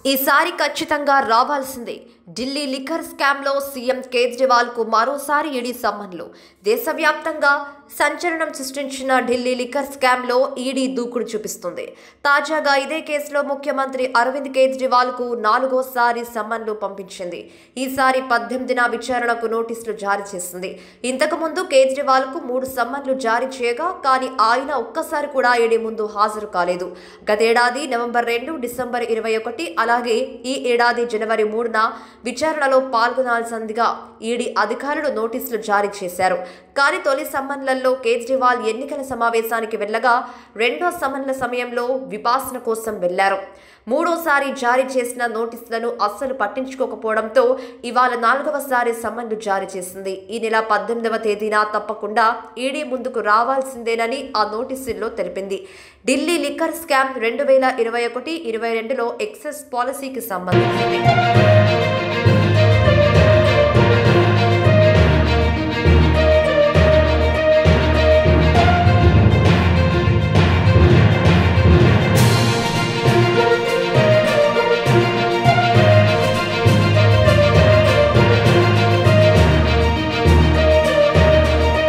ఈసారి ఖచ్చితంగా రావాల్సిందే ఢిల్లీ లిక్కర్ స్కామ్లో సీఎం కేజ్రీవాల్కు మరోసారి ఈడీ సమ్మన్లు దేశవ్యాప్తంగా సంచలనం సృష్టించిన ఢిల్లీ లిక్కర్ స్కామ్లో ఈడీ దూకుడు చూపిస్తుంది తాజాగా ఇదే కేసులో ముఖ్యమంత్రి అరవింద్ కేజ్రీవాల్కు నాలుగోసారి సమ్మన్లు పంపించింది ఈసారి పద్దెనిమిదిన విచారణకు నోటీసులు జారీ చేసింది ఇంతకుముందు కేజ్రీవాల్కు మూడు సమ్మన్లు జారీ చేయగా కానీ ఆయన ఒక్కసారి కూడా ఈడీ ముందు హాజరు కాలేదు గతేడాది నవంబర్ రెండు డిసెంబర్ ఇరవై ఒకటి అలాగే ఈ ఏడాది జనవరి మూడున విచారణలో పాల్గొనాల్సిందిగా ఈడీ అధికారులు నోటీసులు జారీ చేశారు కానీ తొలి సమ్మన్లలో కేజ్రీవాల్ ఎన్నికల సమావేశానికి వెళ్ళగా రెండో సమ్మన్ల సమయంలో విపాసన కోసం వెళ్లారు మూడోసారి జారీ చేసిన నోటీసులను అస్సలు పట్టించుకోకపోవడంతో ఇవాళ నాలుగవసారి సమ్మన్లు జారీ చేసింది ఈ నెల పద్దెనిమిదవ తేదీన తప్పకుండా ఈడీ ముందుకు రావాల్సిందేనని ఆ నోటీసుల్లో తెలిపింది ఢిల్లీ లిక్కర్ స్కామ్ రెండు వేల ఇరవై ఒకటి ఇరవై రెండులో ఎక్సెస్ పాలసీకి సంబంధించింది